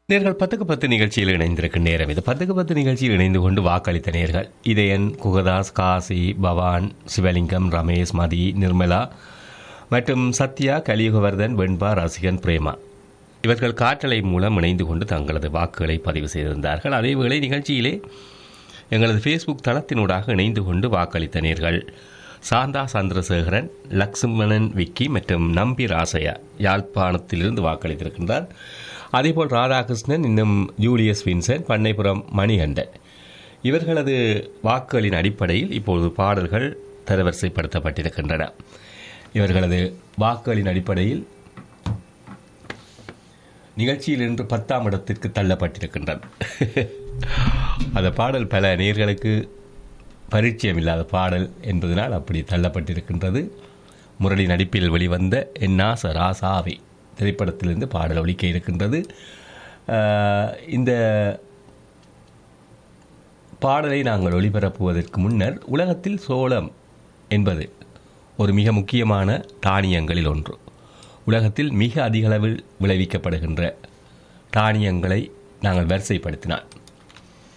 நேர்கள் பத்துக்கு பத்து நிகழ்ச்சியில் இணைந்திருக்கும் நேரம் இது பத்துக்கு பத்து நிகழ்ச்சியில் இணைந்து கொண்டு வாக்களித்த நேர்கள் இதயன் குகதாஸ் காசி பவான் சிவலிங்கம் ரமேஷ் மதி நிர்மலா மற்றும் சத்யா கலியுகவர்தன் வெண்பா ரசிகன் பிரேமா இவர்கள் காற்றலை மூலம் இணைந்து கொண்டு தங்களது வாக்குகளை பதிவு செய்திருந்தார்கள் அதேவேளை நிகழ்ச்சியிலே எங்களது ஃபேஸ்புக் தளத்தினூடாக இணைந்து கொண்டு வாக்களித்த நேர்கள் சாந்தா சந்திரசேகரன் லக்ஷ்மணன் விக்கி மற்றும் நம்பி ராசையா யாழ்ப்பாணத்திலிருந்து வாக்களித்திருக்கின்றார் அதேபோல் ராதாகிருஷ்ணன் இன்னும் ஜூலியஸ் வின்சென்ட் பண்ணைப்புறம் மணிகண்டன் இவர்களது வாக்குகளின் அடிப்படையில் இப்பொழுது பாடல்கள் தரவரிசைப்படுத்தப்பட்டிருக்கின்றன இவர்களது வாக்குகளின் அடிப்படையில் நிகழ்ச்சியில் இன்று பத்தாம் இடத்திற்கு தள்ளப்பட்டிருக்கின்றது அந்த பாடல் பல நேர்களுக்கு பரிச்சயம் இல்லாத பாடல் என்பதனால் அப்படி தள்ளப்பட்டிருக்கின்றது முரளி நடிப்பில் வெளிவந்த என்னாச ராசாவே திரைப்படத்திலிருந்து பாடல் ஒலிக்க இருக்கின்றது ஆஹ், இந்த பாடலை நாங்கள் ஒளிபரப்புவதற்கு முன்னர் உலகத்தில் சோளம் என்பது ஒரு மிக முக்கியமான தானியங்களில் ஒன்று உலகத்தில் மிக அதிக அளவில் விளைவிக்கப்படுகின்ற தானியங்களை நாங்கள் வரிசைப்படுத்தினால்